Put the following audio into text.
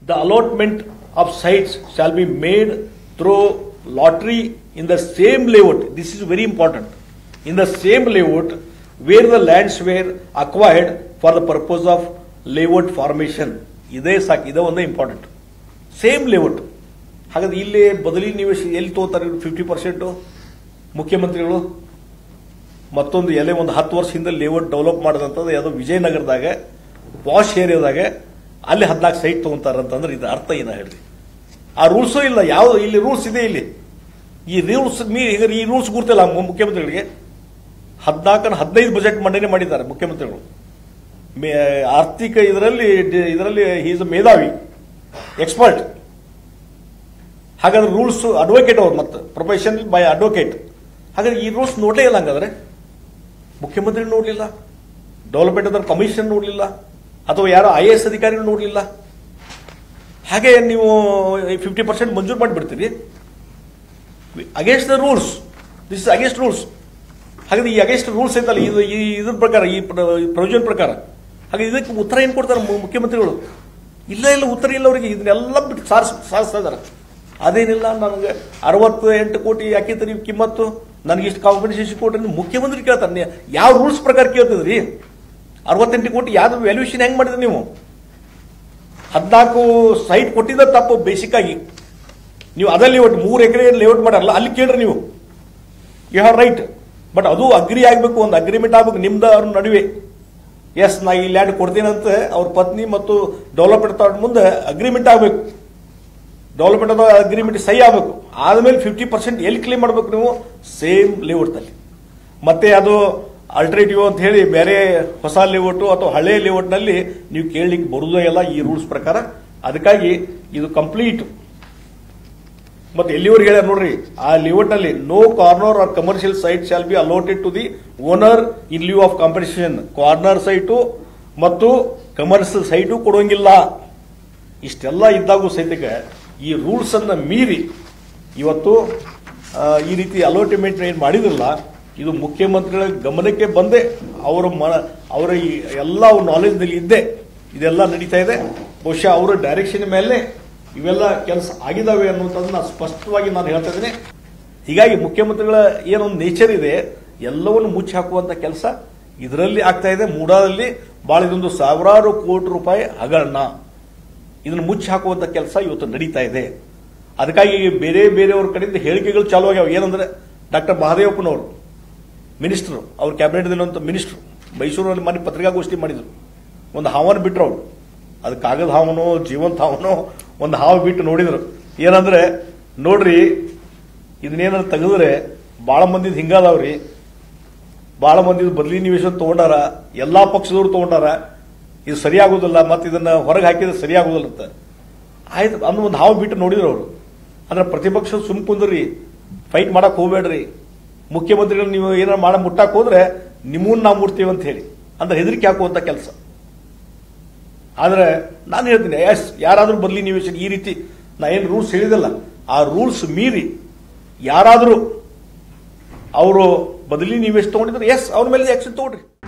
the allotment of sites shall be made through lottery in the same layout. This is very important. In the same layout where the lands were acquired for the purpose of layout formation. ಇದೇ ಸಾಕು ಇದೇ ಒಂದೇ important same layout ಹಾಗಾದ್ರೆ ಇಲ್ಲಿ ಬದಲಿ ನಿವೇಶ ಎಲ್ಲಿ ತಗೋತಾರೆ fifty percent ಮುಖ್ಯಮಂತ್ರಿಗಳು ಮತ್ತೊಂದು ಎಲೆ ಒಂದು ಹತ್ತು ವರ್ಷ ಹಿಂದೆ ಲೇಔಟ್ ಡೆವಲಪ್ ಮಾಡಿದಂಥದ್ದು ಯಾವುದೋ ವಿಜಯನಗರದಾಗ ವಾಶ್ ಏರಿಯಾದಾಗ ಅಲ್ಲಿ ಹದಿನಾಲ್ಕು ಸೈಟ್ ತಗೊಂತಾರಂತಂದ್ರೆ ಇದು ಅರ್ಥ ಏನ ಹೇಳಿ ಆ ರೂಲ್ಸು ಇಲ್ಲ ಯಾವ ಇಲ್ಲಿ ರೂಲ್ಸ್ ಇದೆ ಇಲ್ಲಿ ಈ ರೂಲ್ಸ್ ಮೀ ಈಗ ಈ ರೂಲ್ಸ್ ಗುರ್ತಿಲ್ಲ ಮು- ಮುಖ್ಯಮಂತ್ರಿಗಳಿಗೆ ಹದಿನಾಲ್ಕನ ಹದಿನೈದು ಬಜೆಟ್ ಮಂಡನೆ ಮಾಡಿದ್ದಾರೆ ಮುಖ್ಯಮಂತ್ರಿಗಳು ಮೇ- ಆರ್ಥಿಕ ಇದರಲ್ಲಿ ಇದರಲ್ಲಿ ಈಸ್ ಮೇಧಾವಿ ಎಕ್ಸ್ಪರ್ಟ್ ಹಾಗಾದ್ರೆ ರೂಲ್ಸ್ ಅಡ್ವೊಕೇಟ್ ಅವ್ರು ಮತ್ತೆ ಪ್ರೊಫೆಷನ್ ಬೈ ಅಡ್ವೊಕೇಟ್ ಹಾಗಾದ್ರೆ ಈ ರೂಲ್ಸ್ ನೋಡಲೇ ಇಲ್ಲ ಹಂಗಾದ್ರೆ ಮುಖ್ಯಮಂತ್ರಿ ನೋಡಲಿಲ್ಲ ಡೆವಲಪ್ಮೆಂಟ್ ಅದರ ಕಮಿಷನ್ ನೋಡಲಿಲ್ಲ ಅಥವಾ ಯಾರೋ ಐ ಎ ಎಸ್ ಅಧಿಕಾರಿಗಳು ನೋಡಲಿಲ್ಲ ಹಾಗೆ ನೀವು ಫಿಫ್ಟಿ ಪರ್ಸೆಂಟ್ ಮಂಜೂರು ಮಾಡಿಬಿಡ್ತೀರಿ against the rules this is against rules ಹಾಗಾದ್ರೆ ಈ ಅಗೇನ್ಸ್ಟ್ ರೂಲ್ಸ್ ಐತಲ್ಲ ಇದು ಈ ಇದ್ರ ಪ್ರಕಾರ ಈ ಪ್ರೊವಿಷನ್ ಪ್ರಕಾರ ಹಾಗೆ ಇದಕ್ಕೆ ಉತ್ತರ ಏನು ಕೊಡ್ತಾರೆ ಮು- ಮುಖ್ಯಮಂತ್ರಿಗಳು ಇಲ್ಲ ಇಲ್ಲ ಉತ್ತರ ಇಲ್ಲ ಅವರಿಗೆ ಇದನ್ನೆಲ್ಲ ಬಿಟ್ಟು ಸಾರಿಸ್ ಸಾರಿಸ್ತಾ ಇದ್ದಾರೆ ಅದೇನಿಲ್ಲ ನನಗೆ ಅರವತ್ತು ಎಂಟು ಕೋಟಿ ಯಾಕೆ ನೀವು ಕಿಮ್ಮತ್ತು ನನಗೆ ಇಷ್ಟು ಕಾಂಪನ್ಸೇಷನ್ ಕೊಟ್ರಿ ನೀವು ಮುಖ್ಯಮಂತ್ರಿ ಕೇಳ್ತಾರೆ ನೀವು ಯಾವ ರೂಲ್ಸ್ ಪ್ರಕಾರ ಕೇಳ್ತಿದ್ರಿ ಅರವತ್ತೆಂಟು ಕೋಟಿ ಯಾವ್ದು ವ್ಯಾಲ್ಯೂಷನ್ ಹೆಂಗ್ ಮಾಡಿದ್ರಿ ನೀವು ಹದಿನಾಲ್ಕು ಸೈಟ್ ಕೊಟ್ಟಿದ್ದ ತಪ್ಪು ಬೇಸಿಕ್ ಆಗಿ ನೀವು ಅದೇ ಲೇಔಟ್ ಮೂರು ಎಕರೆ ಲೇಔಟ್ ಮಾಡಲ್ಲ ಅಲ್ಲಿ ಕೇಳ್ರಿ ನೀವು ಯು ಹ್ಯಾವ್ ರೈಟ್ ಬಟ್ ಅದು ಅಗ್ರಿ ಆಗಬೇಕು ಒಂದು ಅಗ್ರಿಮೆಂಟ್ ಆಗ್ಬೇಕು ನಿಮ್ದು ಅವ್ರ ನಡುವೆ ಎಸ್ ನಾ ಈ ಲ್ಯಾಂಡ್ ಕೊಡ್ತೀನಂತ ಅವ್ರ ಪತ್ನಿ ಮತ್ತು ಡೆವಲಪ್ಮೆಂಟ್ ತಗೊಂಡ ಮುಂದೆ ಅಗ್ರಿಮೆಂಟ್ ಆಗಬೇಕು ಡೆವಲಪ್ಮೆಂಟ್ ಅದ ಅಗ್ರಿಮೆಂಟ್ ಸಹಿ ಆಗಬೇಕು ಆದ್ಮೇಲೆ ಫಿಫ್ಟಿ ಪರ್ಸೆಂಟ್ ಎಲ್ಲಿ ಕ್ಲೇಮ್ ಮಾಡಬೇಕು ನೀವು ಸೇಮ್ ಲೇಔಟ್ನಲ್ಲಿ ಮತ್ತೆ ಅದು ಅಲ್ಟರ್ನೇಟಿವ್ ಅಂತ ಹೇಳಿ ಬೇರೆ ಹೊಸ ಲೇಔಟ್ ಅಥವಾ ಹಳೆ ಲೇಔಟ್ನಲ್ಲಿ ನೀವು ಕೇಳಲಿಕ್ಕೆ ಬರುವುದೇ ಇಲ್ಲ ಈ ರೂಲ್ಸ್ ಪ್ರಕಾರ ಅದಕ್ಕಾಗಿ ಇದು ಕಂಪ್ಲೀಟ್ ಮತ್ತೆ ಎಲ್ಲಿವರೆಗೆ ಹೇಳ್ಯಾರ ನೋಡ್ರಿ ಆ ಲೇಔಟ್ ನಲ್ಲಿ no corner or commercial site shall be allotted to the owner in lieu of compensation corner site ಮತ್ತು ಕಮರ್ಷಿಯಲ್ ಸೈಟು ಕೊಡೋಂಗಿಲ್ಲ ಇಷ್ಟೆಲ್ಲ ಇದ್ದಾಗೂ ಸಹಿತ ಈ ರೂಲ್ಸ್ ಅನ್ನ ಮೀರಿ ಇವತ್ತು ಆ, ಈ ರೀತಿ ಅಲೋಟ್ಮೆಂಟ್ ಏನು ಮಾಡಿದ್ರಲ್ಲ ಇದು ಮುಖ್ಯಮಂತ್ರಿಗಳ ಗಮನಕ್ಕೆ ಬಂದೆ ಅವರ ಮನ ಅವರ ಈ ಎಲ್ಲ ನಾಲೆಜ್ನಲ್ಲಿ ಇದ್ದೆ ಇದೆಲ್ಲ ನಡೀತಾ ಇದೆ ಬಹುಶಃ ಅವರ ಡೈರೆಕ್ಷನ್ ಮೇಲೆ ಇವೆಲ್ಲ ಕೆಲಸ ಆಗಿದಾವೆ ಅನ್ನುವಂಥದ್ದು ನಾನು ಸ್ಪಷ್ಟವಾಗಿ ನಾನು ಹೇಳ್ತಾ ಇದ್ದೀನಿ ಹೀಗಾಗಿ ಮುಖ್ಯಮಂತ್ರಿಗಳ ಏನೊಂದು ನೇಚರ್ ಇದೆ ಎಲ್ಲವನ್ನು ಮುಚ್ಚಿ ಹಾಕುವಂತ ಕೆಲಸ ಇದರಲ್ಲಿ ಆಗ್ತಾ ಇದೆ ಮೂಡಾದಲ್ಲಿ ಬಹಳ ಇದೊಂದು ಸಾವಿರಾರು ಕೋಟಿ ರೂಪಾಯಿ ಹಗರಣ ಇದನ್ನು ಮುಚ್ಚಿ ಹಾಕುವಂತ ಕೆಲಸ ಇವತ್ತು ನಡೀತಾ ಇದೆ ಅದಕ್ಕಾಗಿ ಬೇರೆ ಬೇರೆಯವ್ರ ಕಡೆಯಿಂದ ಹೇಳಿಕೆಗಳು ಚಾಲು ಆಗ್ಯಾವ ಏನಂದ್ರೆ ಡಾಕ್ಟರ್ ಮಹದೇವಪ್ಪನವರು ಮಿನಿಸ್ಟರ್ ಅವ್ರ ಕ್ಯಾಬಿನೆಟ್ ಮಿನಿಸ್ಟರ್ ಮೈಸೂರಲ್ಲಿ ಮನೆ ಪತ್ರಿಕಾಗೋಷ್ಠಿ ಮಾಡಿದ್ರು ಒಂದು ಹಾವನ್ನು ಬಿಟ್ರು ಅವ್ರು ಅದು ಕಾಗದ ಹಾವನೋ ಜೀವಂತ ಹಾವನೋ ಒಂದು ಹಾವು ಬಿಟ್ಟು ನೋಡಿದ್ರು ಏನಂದ್ರೆ ನೋಡ್ರಿ ಇದನ್ನೇನಾದ್ರು ತೆಗೆದ್ರೆ ಬಹಳ ಮಂದಿದ್ ಹಿಂಗಾದವ್ರಿ ಬಹಳ ಮಂದಿ ಬದಲಿ ನಿವೇಶನ ತಗೊಂಡಾರ ಎಲ್ಲಾ ಪಕ್ಷದವರು ತಗೊಂಡಾರ ಇದು ಸರಿಯಾಗೋದಿಲ್ಲ ಮತ್ತೆ ಇದನ್ನ ಹೊರಗೆ ಹಾಕಿದ್ರೆ ಸರಿಯಾಗೋದಿಲ್ಲ ಅಂತ ಆಯ್ತು ಅಂದ್ ಒಂದು ಹಾವು ಬಿಟ್ಟು ನೋಡಿದ್ರು ಅವರು ಅಂದ್ರೆ ಪ್ರತಿಪಕ್ಷ ಸುಮ್ ಕುಂದ್ರಿ ಫೈಟ್ ಮಾಡಕ್ ಹೋಗ್ಬೇಡ್ರಿ ಮುಖ್ಯಮಂತ್ರಿಗಳು ನೀವು ಏನಾರ ಮಾಡ ಮುಟ್ಟಕ್ ಹೋದ್ರೆ ನಿಮ್ಮನ್ನ ನಾವು ಮುಟ್ತೀವಿ ಅಂತ ಹೇಳಿ ಅಂದ್ರೆ ಹೆದರಿಕೆ ಹಾಕುವಂತ ಕೆಲಸ ಆದ್ರೆ ನಾನು ಹೇಳ್ತೀನಿ ಎಸ್ ಯಾರಾದ್ರೂ ಬದಲಿ ನಿವೇಶನ ಈ ರೀತಿ ನಾ ಏನು ರೂಲ್ಸ್ ಹೇಳಿದಲ್ಲ ಆ ರೂಲ್ಸ್ ಮೀರಿ ಯಾರಾದರೂ ಅವರು ಬದಲಿ ನಿವೇಶ ತಗೊಂಡಿದ್ರೆ ಎಸ್ ಅವ್ರ ಮೇಲೆ ಆಕ್ಷನ್ ತಗೊಳ್ರಿ